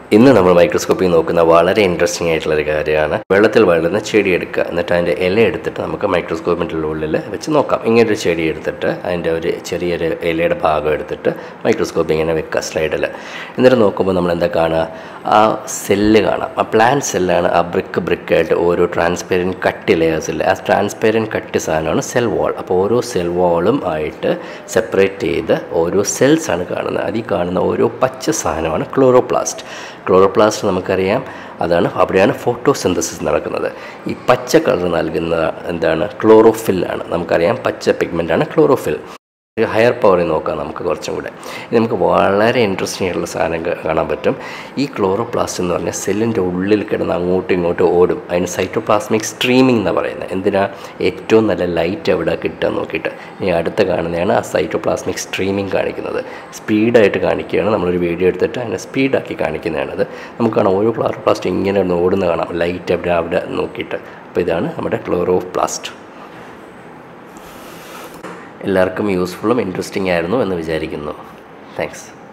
ഇന്ന് നമ്മൾ മൈക്രോസ്കോപ്പിൽ നോക്കുന്ന വളരെ ഇൻട്രസ്റ്റിംഗ് ആയിട്ടുള്ള ഒരു കാര്യമാണ് വെള്ളത്തിൽ വളരുന്ന ചെടി എടുക്കുക എന്നിട്ട് അതിൻ്റെ ഇല എടുത്തിട്ട് നമുക്ക് മൈക്രോസ്കോപ്പിൻ്റെ ഉള്ളിൽ വെച്ച് നോക്കാം ഇങ്ങനെ ഒരു ചെടി എടുത്തിട്ട് അതിൻ്റെ ഒരു ചെറിയൊരു ഇലയുടെ ഭാഗം എടുത്തിട്ട് മൈക്രോസ്കോപ്പ് ഇങ്ങനെ വെക്കുക സ്ലൈഡിൽ എന്നിട്ട് നോക്കുമ്പോൾ നമ്മൾ എന്താ കാണുക ആ സെല്ല് കാണാം ആ പ്ലാന്റ് സെല്ലാണ് ആ ബ്രിക്ക് ബ്രിക്കായിട്ട് ഓരോ ട്രാൻസ്പെറൻറ്റ് കട്ടി ലെയേഴ്സിൽ ആ ട്രാൻസ്പെറൻറ്റ് കട്ടി സാധനമാണ് സെൽ വാൾ അപ്പോൾ ഓരോ സെൽ വാളും ആയിട്ട് സെപ്പറേറ്റ് ചെയ്ത് ഓരോ സെൽസ് ആണ് കാണുന്നത് അതിൽ കാണുന്ന ഓരോ പച്ച സാധനമാണ് ക്ലോറോപ്ലാസ്റ്റ് ക്ലോറോപ്ലാസ്റ്റ് നമുക്കറിയാം അതാണ് അവിടെയാണ് ഫോട്ടോസിന്തസിസ് നടക്കുന്നത് ഈ പച്ച കളർ നൽകുന്ന എന്താണ് ക്ലോറോഫിൽ ആണ് നമുക്കറിയാം പച്ച പിഗ്മെൻ്റാണ് ക്ലോറോഫിൽ ഒരു ഹയർ പവറിൽ നോക്കാം നമുക്ക് കുറച്ചും കൂടെ ഇത് നമുക്ക് വളരെ ഇൻട്രസ്റ്റിംഗ് ആയിട്ടുള്ള സാധനം കാ- കാണാൻ പറ്റും ഈ ക്ലോറോപ്ലാസ്റ്റ് എന്ന് പറഞ്ഞാൽ സെല്ലിൻ്റെ ഉള്ളിൽ കിടന്ന് അങ്ങോട്ടും ഇങ്ങോട്ടും ഓടും അതിന് സൈറ്റോപ്ലാസ്മിക് സ്ട്രീമിംഗ് എന്ന് പറയുന്നത് എന്തിനാ ഏറ്റവും നല്ല ലൈറ്റ് എവിടെ കിട്ടുക നോക്കിയിട്ട് ഇനി അടുത്ത് കാണുന്നതാണ് ആ സൈറ്റോപ്ലാസ്മിക് സ്ട്രീമിംഗ് കാണിക്കുന്നത് സ്പീഡായിട്ട് കാണിക്കുകയാണ് നമ്മളൊരു വീഡിയോ എടുത്തിട്ട് അതിനെ സ്പീഡാക്കി കാണിക്കുന്നതാണത് നമുക്ക് കാണാം ഓരോ ക്ലോറോപ്ലാസ്റ്റ് ഇങ്ങനെ ഒന്ന് ഓടുന്ന കാണാം ലൈറ്റ് എവിടെ അവിടെ നോക്കിയിട്ട് അപ്പോൾ ഇതാണ് നമ്മുടെ ക്ലോറോപ്ലാസ്റ്റ് എല്ലാവർക്കും യൂസ്ഫുള്ളും ഇൻട്രസ്റ്റിംഗ് ആയിരുന്നു എന്ന് വിചാരിക്കുന്നു താങ്ക്സ്